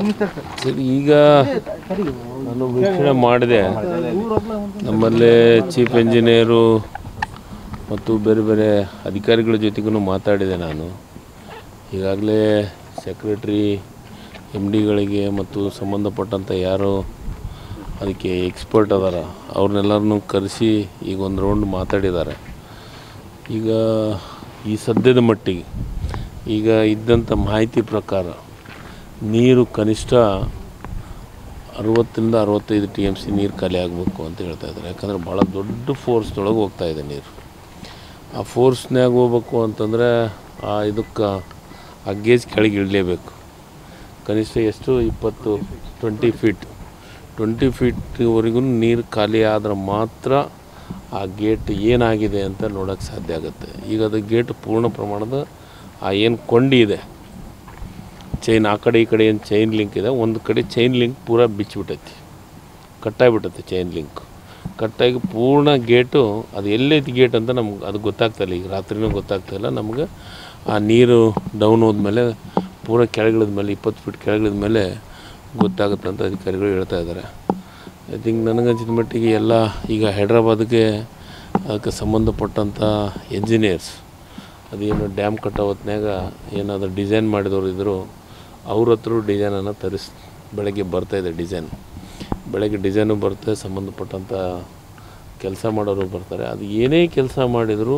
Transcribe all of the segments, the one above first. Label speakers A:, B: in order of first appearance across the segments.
A: ಸರಿ ಈಗ ನಾನು ವೀಕ್ಷಣೆ ಮಾಡಿದೆ ನಮ್ಮಲ್ಲೇ ಚೀಫ್ ಇಂಜಿನಿಯರು ಮತ್ತು ಬೇರೆ ಬೇರೆ ಅಧಿಕಾರಿಗಳ ಜೊತೆಗೂ ಮಾತಾಡಿದೆ ನಾನು ಈಗಾಗಲೇ ಸೆಕ್ರೆಟ್ರಿ ಎಮ್ ಡಿಗಳಿಗೆ ಮತ್ತು ಸಂಬಂಧಪಟ್ಟಂಥ ಯಾರು ಅದಕ್ಕೆ ಎಕ್ಸ್ಪರ್ಟ್ ಅದಾರ ಅವ್ರನ್ನೆಲ್ಲರನ್ನೂ ಕರೆಸಿ ಈಗ ಒಂದು ರೌಂಡ್ ಮಾತಾಡಿದ್ದಾರೆ ಈಗ ಈ ಸದ್ಯದ ಮಟ್ಟಿಗೆ ಈಗ ಇದ್ದಂಥ ಮಾಹಿತಿ ಪ್ರಕಾರ ನೀರು ಕನಿಷ್ಠ ಅರುವತ್ತರಿಂದ ಅರವತ್ತೈದು ಟಿ ಎಮ್ ಸಿ ನೀರು ಖಾಲಿ ಆಗಬೇಕು ಅಂತ ಹೇಳ್ತಾ ಇದ್ದಾರೆ ಯಾಕಂದರೆ ಭಾಳ ದೊಡ್ಡ ಫೋರ್ಸ್ದೊಳಗೆ ಹೋಗ್ತಾ ಇದೆ ನೀರು ಆ ಫೋರ್ಸ್ನ್ಯಾಗ ಹೋಗ್ಬೇಕು ಅಂತಂದರೆ ಆ ಇದಕ್ಕೆ ಆ ಗೇಜ್ ಕೆಳಗೆ ಇಳಲೇಬೇಕು ಕನಿಷ್ಠ ಎಷ್ಟು ಇಪ್ಪತ್ತು ಟ್ವೆಂಟಿ ಫೀಟ್ ಟ್ವೆಂಟಿ ಫೀಟ್ವರೆಗೂ ನೀರು ಖಾಲಿ ಆದ್ರೆ ಮಾತ್ರ ಆ ಗೇಟ್ ಏನಾಗಿದೆ ಅಂತ ನೋಡೋಕ್ಕೆ ಸಾಧ್ಯ ಆಗುತ್ತೆ ಈಗ ಅದು ಗೇಟ್ ಪೂರ್ಣ ಪ್ರಮಾಣದ ಆ ಏನು ಕೊಂಡಿ ಇದೆ ಚೈನ್ ಆ ಕಡೆ ಈ ಕಡೆ ಏನು ಚೈನ್ ಲಿಂಕ್ ಇದೆ ಒಂದು ಕಡೆ ಚೈನ್ ಲಿಂಕ್ ಪೂರ ಬಿಚ್ಚಿಬಿಟ್ಟೈತಿ ಕಟ್ಟಾಗಿಬಿಟ್ಟೈತಿ ಚೈನ್ ಲಿಂಕ್ ಕಟ್ಟಾಗಿ ಪೂರ್ಣ ಗೇಟು ಅದು ಎಲ್ಲೈತಿ ಗೇಟ್ ಅಂತ ನಮ್ಗೆ ಅದು ಗೊತ್ತಾಗ್ತಾಯಿಲ್ಲ ಈಗ ರಾತ್ರಿನೂ ಗೊತ್ತಾಗ್ತಾಯಿಲ್ಲ ನಮ್ಗೆ ಆ ನೀರು ಡೌನ್ ಹೋದ್ಮೇಲೆ ಪೂರ ಕೆಳಗಿಳಿದ ಮೇಲೆ ಇಪ್ಪತ್ತು ಫೀಟ್ ಕೆಳಗಿಳಿದ ಮೇಲೆ ಗೊತ್ತಾಗುತ್ತೆ ಅಂತ ಅಧಿಕಾರಿಗಳು ಹೇಳ್ತಾ ಇದ್ದಾರೆ ಐ ಥಿಂಕ್ ನನಗನ್ಸಿದ ಮಟ್ಟಿಗೆ ಎಲ್ಲ ಈಗ ಹೈದ್ರಾಬಾದ್ಗೆ ಅದಕ್ಕೆ ಸಂಬಂಧಪಟ್ಟಂಥ ಎಂಜಿನಿಯರ್ಸ್ ಅದೇನು ಡ್ಯಾಮ್ ಕಟ್ಟೋ ಹೊತ್ನ್ಯಾಗ ಏನಾದರೂ ಡಿಸೈನ್ ಮಾಡಿದವರು ಇದ್ದರು ಅವ್ರ ಹತ್ರ ಡಿಸೈನನ್ನು ತರಿಸ್ ಬೆಳಗ್ಗೆ ಬರ್ತಾಯಿದೆ ಡಿಸೈನ್ ಬೆಳಗ್ಗೆ ಡಿಸೈನು ಬರುತ್ತೆ ಸಂಬಂಧಪಟ್ಟಂಥ ಕೆಲಸ ಮಾಡೋರು ಬರ್ತಾರೆ ಅದು ಏನೇ ಕೆಲಸ ಮಾಡಿದರೂ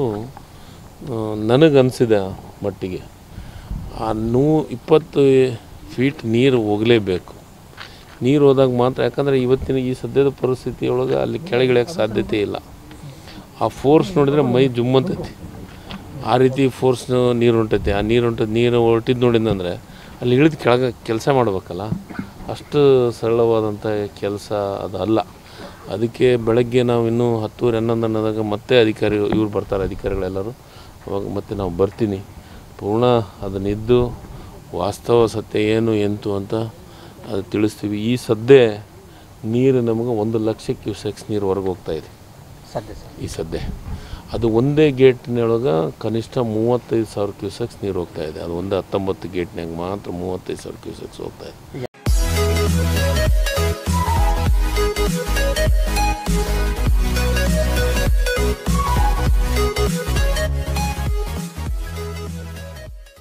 A: ನನಗನ್ಸಿದ ಮಟ್ಟಿಗೆ ಆ ನೂ ಇಪ್ಪತ್ತು ಫೀಟ್ ನೀರು ಹೋಗಲೇಬೇಕು ನೀರು ಹೋದಾಗ ಮಾತ್ರ ಯಾಕಂದರೆ ಇವತ್ತಿನ ಈ ಸದ್ಯದ ಪರಿಸ್ಥಿತಿಯೊಳಗೆ ಅಲ್ಲಿ ಕೆಳಗಿಳಿಯೋಕ್ಕೆ ಸಾಧ್ಯತೆ ಇಲ್ಲ ಆ ಫೋರ್ಸ್ ನೋಡಿದರೆ ಮೈ ಜುಮ್ಮಂತೈತಿ ಆ ರೀತಿ ಫೋರ್ಸ್ ನೀರು ಹೊಂಟೈತಿ ಆ ನೀರು ಹೊಂಟದ ನೀರು ಹೊರಟಿದ್ದು ನೋಡಿದಂದರೆ ಅಲ್ಲಿ ಇಳಿದು ಕೆಳಗೆ ಕೆಲಸ ಮಾಡಬೇಕಲ್ಲ ಅಷ್ಟು ಸರಳವಾದಂಥ ಕೆಲಸ ಅದು ಅಲ್ಲ ಅದಕ್ಕೆ ಬೆಳಗ್ಗೆ ನಾವು ಇನ್ನೂ ಹತ್ತೂವರೆ ಹನ್ನೊಂದು ಅನ್ನೋದಾಗ ಮತ್ತೆ ಅಧಿಕಾರಿ ಇವ್ರು ಬರ್ತಾರೆ ಅಧಿಕಾರಿಗಳೆಲ್ಲರೂ ಅವಾಗ ಮತ್ತೆ ನಾವು ಬರ್ತೀನಿ ಪೂರ್ಣ ಅದನ್ನಿದ್ದು ವಾಸ್ತವ ಸತ್ಯ ಏನು ಎಂತು ಅಂತ ಅದು ತಿಳಿಸ್ತೀವಿ ಈ ಸದ್ಯ ನೀರು ನಮಗೆ ಒಂದು ಲಕ್ಷ ಕ್ಯೂಸೆಕ್ಸ್ ನೀರು ಹೊರಗೆ ಹೋಗ್ತಾ ಇದೆ
B: ಸದ್ಯ ಸರ್
A: ಈ ಸದ್ಯ ಅದು ಒಂದೇ ಗೇಟ್ನೊಳಗೆ ಕನಿಷ್ಠ ಮೂವತ್ತೈದು ಸಾವಿರ ಕ್ಯೂಸೆಕ್ಸ್ ನೀರು ಹೋಗ್ತಾ ಇದೆ ಅದು ಒಂದೇ ಹತ್ತೊಂಬತ್ತು ಗೇಟ್ನಾಗ ಮಾತ್ರ ಮೂವತ್ತೈದು ಸಾವಿರ ಕ್ಯೂಸೆಕ್ಸ್ ಹೋಗ್ತಾ ಇದೆ